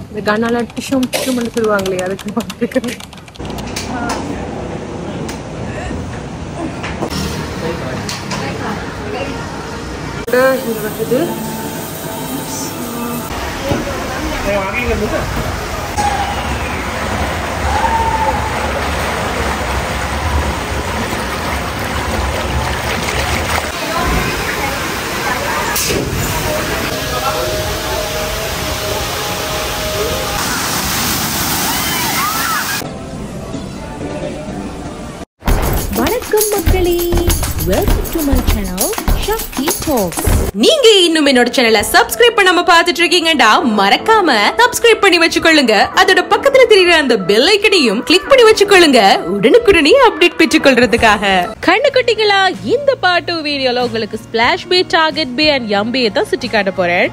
இந்த கனால டிஷ்யூம் டிஷ்யூம் சொல்லுவாங்களே அதுக்கு பார்த்துருக்கேன் இது வருது வணக்கம் மக்களே welcome to my channel Sakthi talks நீங்க இன்னும் என்னோட சேனலை சப்ஸ்கிரைப் பண்ணாம பார்த்துட்டு இருக்கீங்கடா மறக்காம சப்ஸ்கிரைப் பண்ணி வச்சுக்கொள்ளுங்க அதோட பக்கத்துல தெரியுற அந்த பெல் ஐக்கனையும் கிளிக் பண்ணி வச்சுக்கொள்ளுங்க உடனுக்குடனே அப்டேட் பெற்றுக்கொள்றதுக்காக கண்ணுக்குட்டிகளா இந்த பாட்டு வீடியோல உங்களுக்கு splash bay target bay and எம்பே தான் சுட்டி காட்ட போறேன்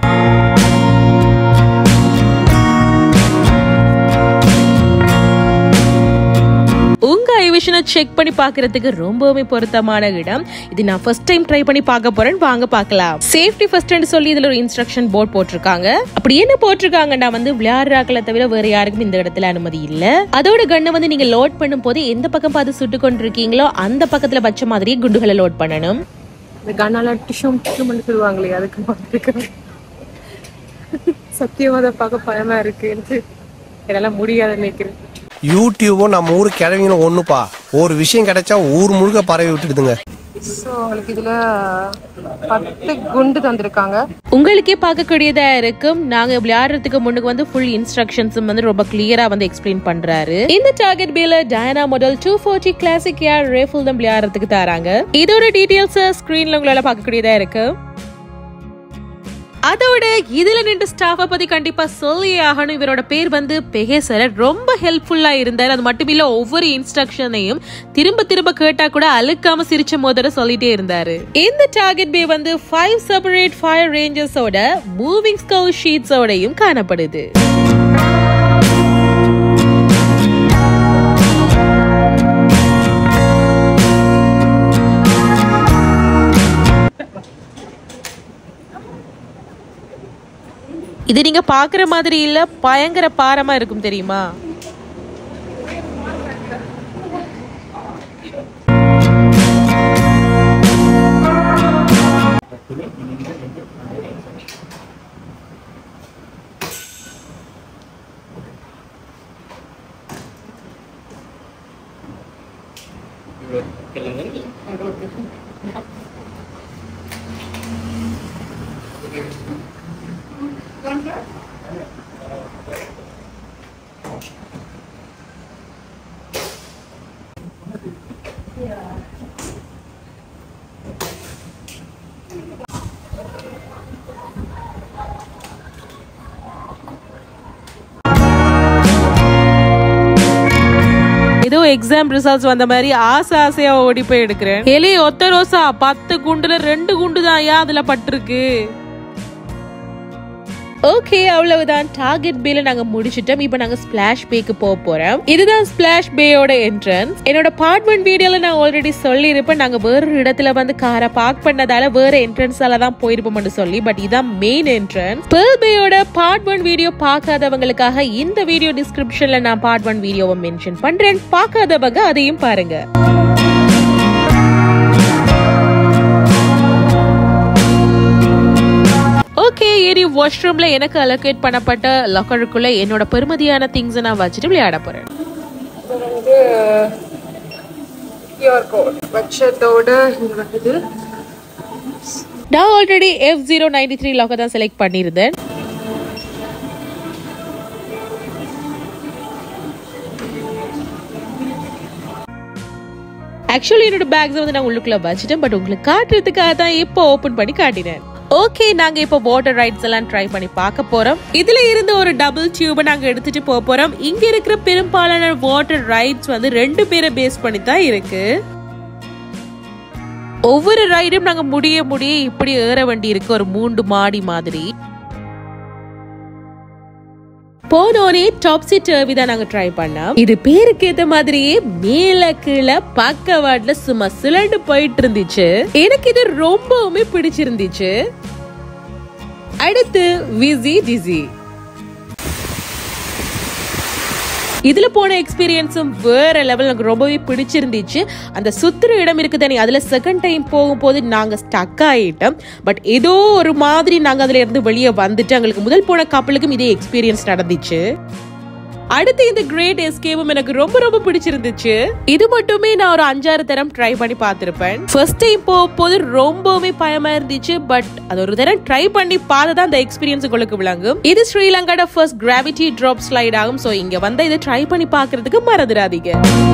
உங்க ஐவிஷனை செக் பண்ணி பார்க்கிறதுக்கு ரொம்பவுமே பொருத்தமான இடம் இது நான் ஃபர்ஸ்ட் டைம் ட்ரை பண்ணி பார்க்க போறேன் வாங்க பார்க்கலாம் சேஃப்டி ஃபர்ஸ்ட் சொல்லி இதுல ஒரு இன்ஸ்ட்ரக்ஷன் போர்ட் போட்டிருக்காங்க அப்படி என்ன போட்டிருக்காங்கன்னா வந்து விளையாடுறாக்களை தவிர வேற யாருக்கும் இந்த இடத்துல அனுமதி இல்ல அதோட கண்ணை வந்து நீங்க லோட் பண்ணும் போது எந்த பக்கம் பார்த்து சுட்டு கொண்டிருக்கீங்களோ அந்த பக்கத்துல வச்ச மாதிரியே குண்டுகளை லோட் பண்ணணும் இந்த கனால டிஷ்யூம் டிஷ்யூம் சொல்லுவாங்களே அதுக்கு பார்த்துருக்கேன் சத்தியமா அதை பார்க்க பயமா இருக்கு எனக்கு என்னால முடியாதுன்னு நினைக்கிறேன் யூடியூபும் நம்ம ஊர் கிழவிங்களும் ஒண்ணுப்பா ஒரு விஷயம் கிடைச்சா ஊர் முழுக்க பரவி விட்டுடுதுங்க ஸோ அவங்களுக்கு இதுல பத்து குண்டு தந்திருக்காங்க உங்களுக்கே பார்க்கக்கூடியதா இருக்கும் நாங்க விளையாடுறதுக்கு முன்னுக்கு வந்து ஃபுல் இன்ஸ்ட்ரக்ஷன்ஸ் வந்து ரொம்ப கிளியரா வந்து எக்ஸ்பிளைன் பண்றாரு இந்த டார்கெட் பேல Diana model two forty classic air rifle தான் விளையாடுறதுக்கு தராங்க இதோட டீடைல்ஸ் ஸ்கிரீன்ல உங்களால பார்க்கக்கூடியதா இருக்கு அதோட இதுல நின்று ஸ்டாஃப பத்தி கண்டிப்பா சொல்லி ஆகணும் இவரோட பேர் வந்து பெகேசர் ரொம்ப ஹெல்ப்ஃபுல்லா இருந்தார் அது மட்டும் இல்ல ஒவ்வொரு இன்ஸ்ட்ரக்ஷனையும் திரும்ப திரும்ப கேட்டா கூட அழுக்காம சிரிச்ச மோதர சொல்லிட்டே இருந்தாரு இந்த டார்கெட் பே வந்து ஃபைவ் செப்பரேட் ஃபயர் ரேஞ்சர்ஸோட மூவிங் ஸ்கல் ஷீட்ஸோடையும் காணப்படுது இது நீங்க பாக்குற மாதிரி இல்ல பயங்கர பாரமா இருக்கும் தெரியுமா ஏதோ எக்ஸாம் ரிசல்ட்ஸ் வந்த மாதிரி ஆசை ஆசையா ஓடி போய் எடுக்கிறேன் எலி ஒத்த ரோசா பத்து குண்டுல ரெண்டு குண்டு தான் ஏன் அதுல பட்டிருக்கு ஓகே அவ்வளவுதான் டார்கெட் பேல நாங்க முடிச்சிட்டோம் இப்போ நாங்க ஸ்பிளாஷ் பேக்கு போக போறோம் இதுதான் ஸ்பிளாஷ் பேயோட என்ட்ரன்ஸ் என்னோட பார்ட் ஒன் வீடியோல நான் ஆல்ரெடி சொல்லியிருப்பேன் நாங்க வேற ஒரு இடத்துல வந்து காரை பார்க் பண்ணதால வேற என்ட்ரன்ஸால தான் போயிருப்போம்னு சொல்லி பட் இதான் மெயின் என்ட்ரன்ஸ் பேர்ல் பேயோட பார்ட் ஒன் வீடியோ பார்க்காதவங்களுக்காக இந்த வீடியோ டிஸ்கிரிப்ஷன்ல நான் பார்ட் ஒன் வீடியோவை மென்ஷன் பண்றேன் பார்க்காதவங்க அதையும் பாருங்க ஓகே ஏறி வாஷ்ரூம்ல எனக்கு அலோகேட் பண்ணப்பட்ட லாக்கருக்குள்ள என்னோட பெருமதியான திங்ஸ் நான் வச்சுட்டு விளையாட போறேன் இது வந்து கியூஆர் கோட் வச்சதோட இது வருது நான் already F zero ninety three locker தான் செலக்ட் பண்ணியிருந்தேன் ஆக்சுவலி என்னோட பேக்ஸ் வந்து நான் உள்ளுக்குள்ள வச்சுட்டேன் பட் உங்களுக்கு காட்டுறதுக்காக தான் இப்போ ஓபன் பண்ணி காட்டினேன் ஓகே நாங்க இப்போ வாட்டர் ரைட்ஸ் எல்லாம் ட்ரை பண்ணி பார்க்க போறோம் இதுல இருந்து ஒரு டபுள் டியூபை நாங்க எடுத்துட்டு போக போறோம் இங்க இருக்கிற பெரும்பாலான வாட்டர் ரைட்ஸ் வந்து ரெண்டு பேரை பேஸ் பண்ணி தான் இருக்கு ஒவ்வொரு ரைடும் நாங்க முடிய முடிய இப்படி ஏற வேண்டி இருக்கு ஒரு மூன்று மாடி மாதிரி போனோனே டாப்ஸி டர்வி தான் நாங்க ட்ரை பண்ணோம் இது பேருக்கு ஏத்த மாதிரியே மேல கீழே பக்கவாட்ல சும்மா சுழண்டு போயிட்டு இருந்துச்சு எனக்கு இது ரொம்பவுமே பிடிச்சிருந்துச்சு அடுத்து விசி டிசி இதுல போன எக்ஸ்பீரியன்ஸும் வேற லெவல் எனக்கு ரொம்பவே பிடிச்சிருந்துச்சு அந்த சுத்துற இடம் இருக்குதானே அதுல செகண்ட் டைம் போகும்போது நாங்க ஸ்டக் ஆயிட்டோம் பட் ஏதோ ஒரு மாதிரி நாங்க அதுல இருந்து வெளியே வந்துட்டு எங்களுக்கு முதல் போன கப்பலுக்கும் இதே எக்ஸ்பீரியன்ஸ் நடந்துச்சு அடுத்து இந்த கிரேட் எஸ்கேவும் எனக்கு ரொம்ப ரொம்ப பிடிச்சிருந்துச்சு இது மட்டுமே நான் ஒரு அஞ்சாறு தரம் ட்ரை பண்ணி பார்த்திருப்பேன் ஃபர்ஸ்ட் டைம் போகும்போது ரொம்பவுமே பயமா இருந்துச்சு பட் அது ஒரு தரம் ட்ரை பண்ணி பார்த்தா அந்த எக்ஸ்பீரியன்ஸ் உங்களுக்கு விளங்கும் இது ஸ்ரீலங்காட ஃபர்ஸ்ட் கிராவிட்டி டிராப் ஸ்லைட் ஆகும் ஸோ இங்க வந்தா இதை ட்ரை பண்ணி பார்க்கிறதுக்கு மறந்துடாதீங்க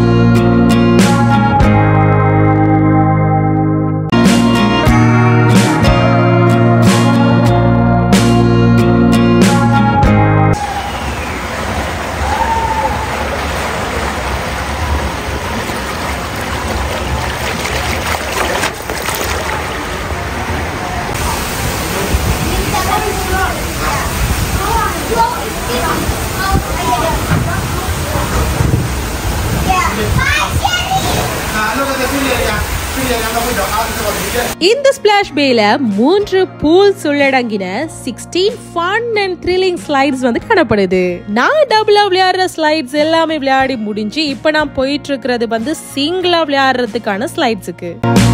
இந்த ஸ்பிளாஷ் பேல மூன்று பூல்ஸ் உள்ளடங்கின sixteen fun and thrilling slides வந்து காணப்படுது நான் டபுளா விளையாடுற ஸ்லைட்ஸ் எல்லாமே விளையாடி முடிஞ்சு இப்ப நான் போயிட்டு இருக்கிறது வந்து சிங்கிளா விளையாடுறதுக்கான ஸ்லைட்ஸுக்கு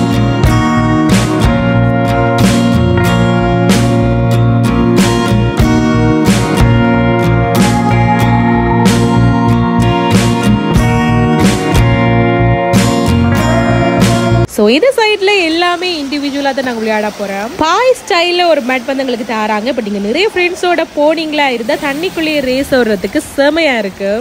ஸோ இந்த சைட்ல எல்லாமே இண்டிவிஜுவலாக தான் நாங்கள் விளையாட போகிறோம் பாய் ஸ்டைலில் ஒரு மேட் வந்து எங்களுக்கு தராங்க பட் நீங்கள் நிறைய ஃப்ரெண்ட்ஸோட போனீங்களா இருந்தால் தண்ணிக்குள்ளேயே ரேஸ் ஓடுறதுக்கு செமையா இருக்கு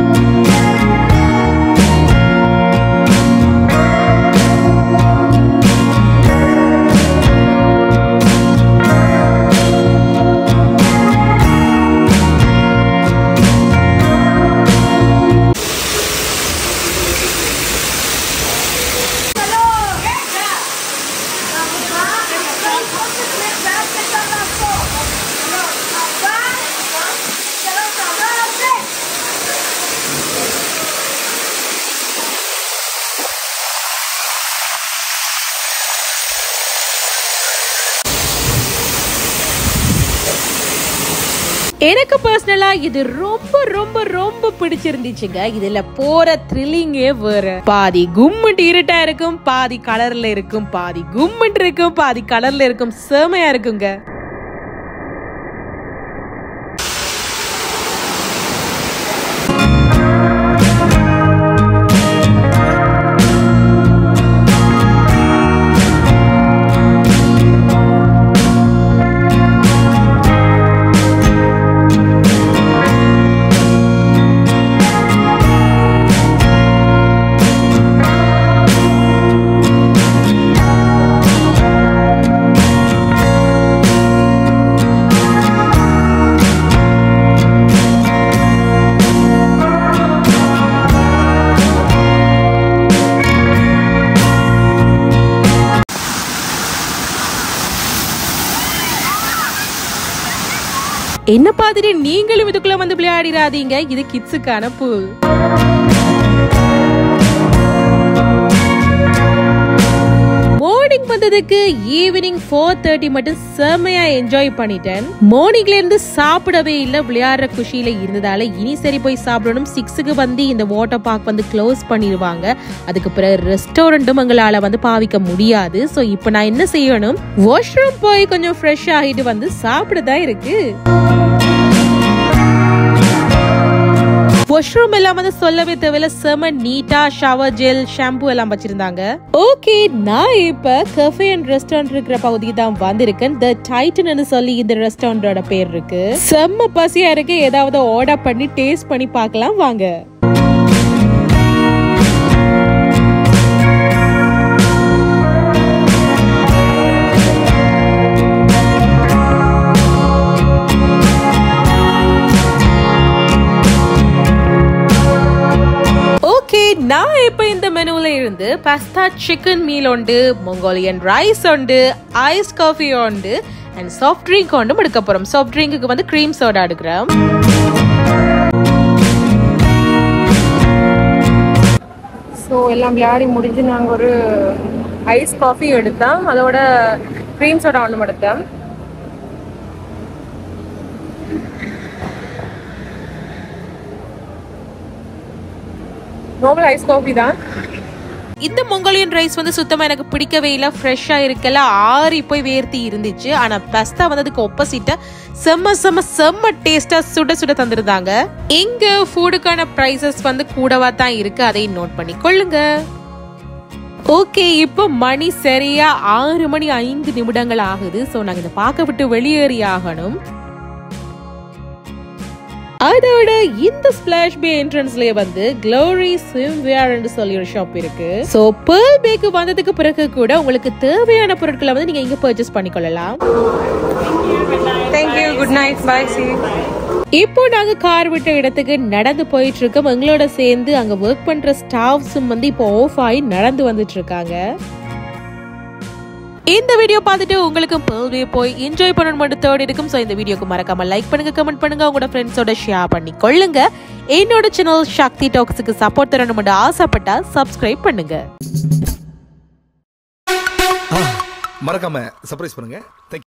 எனக்கு பர்சனலா இது ரொம்ப ரொம்ப ரொம்ப பிடிச்சிருந்துச்சுங்க இதுல போற த்ரில்லிங்கே வேற பாதி கும்முட்டு இருட்டா இருக்கும் பாதி கலர்ல இருக்கும் பாதி கும்முட்டு இருக்கும் பாதி கலர்ல இருக்கும் செமையா இருக்குங்க என்ன மாதிரி நீங்களும் இதுக்குள்ள வந்து விளையாடிடாதீங்க இது கிட்ஸுக்கான பூல் மார்னிங் வந்ததுக்கு ஈவினிங் ஃபோர் தேர்ட்டி மட்டும் செம்மையா என்ஜாய் பண்ணிட்டேன் மார்னிங்ல இருந்து சாப்பிடவே இல்லை விளையாடுற குஷியில இருந்ததால இனி சரி போய் சாப்பிடணும் சிக்ஸுக்கு வந்து இந்த வாட்டர் பார்க் வந்து க்ளோஸ் பண்ணிடுவாங்க அதுக்கு பிறகு ரெஸ்டாரண்ட்டும் எங்களால வந்து பாவிக்க முடியாது ஸோ இப்போ நான் என்ன செய்யணும் வாஷ்ரூம் போய் கொஞ்சம் ஃப்ரெஷ் ஆகிட்டு வந்து சாப்பிட தான் இருக்கு வாஷ்ரூம் எல்லாம் வந்து சொல்லவே தேவையில்ல செம நீட்டா ஷவர் ஜெல் ஷாம்பு எல்லாம் வச்சிருந்தாங்க ஓகே நான் இப்ப கஃபே அண்ட் ரெஸ்டாரண்ட் இருக்கிற பகுதிக்கு தான் வந்திருக்கேன் த டைட்டன் சொல்லி இந்த ரெஸ்டாரண்டோட பேர் இருக்கு செம்ம பசியா இருக்கு ஏதாவது ஆர்டர் பண்ணி டேஸ்ட் பண்ணி பார்க்கலாம் வாங்க ஓகே நான் இப்ப இந்த மெனுல இருந்து பாஸ்தா சிக்கன் மீல் உண்டு மொங்கோலியன் ரைஸ் உண்டு ஐஸ் காஃபி உண்டு அண்ட் சாஃப்ட் ட்ரிங்க் ஒன்றும் எடுக்க போறோம் சாஃப்ட் ட்ரிங்க்கு வந்து க்ரீம் சோடா எடுக்கிறோம் ஸோ எல்லாம் விளையாடி முடிஞ்சு நாங்கள் ஒரு ஐஸ் காஃபி எடுத்தோம் அதோட க்ரீம் சோடா ஒன்று எடுத்தோம் நார்மல் ஐஸ் காஃபி தான் இந்த மொங்கோலியன் ரைஸ் வந்து சுத்தமா எனக்கு பிடிக்கவே இல்லை ஃப்ரெஷ்ஷா இருக்கல ஆறி போய் வேர்த்தி இருந்துச்சு ஆனா பஸ்தா வந்து அதுக்கு ஒப்போசிட்டா செம்ம செம்ம செம்ம டேஸ்டா சுட சுட தந்திருந்தாங்க இங்க ஃபுட்டுக்கான ப்ரைசஸ் வந்து கூடவா தான் இருக்கு அதை நோட் பண்ணி கொள்ளுங்க ஓகே இப்போ மணி சரியா ஆறு மணி ஐந்து நிமிடங்கள் ஆகுது ஸோ நாங்கள் இதை பார்க்க விட்டு வெளியேறி ஆகணும் அதோட இந்த ஸ்பிளாஷ் பே என்ட்ரன்ஸ்லயே வந்து க்ளோரி ஸ்விம் வேர்னு சொல்லி ஒரு ஷாப் இருக்கு சோ பேர்ல் பேக்கு வந்ததுக்கு பிறகு கூட உங்களுக்கு தேவையான பொருட்களை வந்து நீங்க இங்க பர்ச்சேஸ் பண்ணிக்கொள்ளலாம் தேங்க்யூ குட் நைட் பாய் சி இப்போ நாங்க கார் விட்ட இடத்துக்கு நடந்து போயிட்டு இருக்கோம் எங்களோட சேர்ந்து அங்க ஒர்க் பண்ற ஸ்டாஃப்ஸும் வந்து இப்போ ஆஃப் ஆகி நடந்து வந்துட்டு இருக்காங்க இந்த வீடியோ பார்த்துட்டு உங்களுக்கு பேர்வே போய் என்ஜாய் பண்ணணும் மட்டும் தேர்ட் இருக்கும் ஸோ இந்த வீடியோக்கு மறக்காம லைக் பண்ணுங்க கமெண்ட் பண்ணுங்க உங்களோட ஃப்ரெண்ட்ஸோட ஷேர் பண்ணி கொள்ளுங்க என்னோட சேனல் சக்தி டாக்ஸுக்கு சப்போர்ட் தரணும் மட்டும் ஆசைப்பட்டா சப்ஸ்கிரைப் பண்ணுங்க மறக்காம சர்ப்ரைஸ் பண்ணுங்க தேங்க்யூ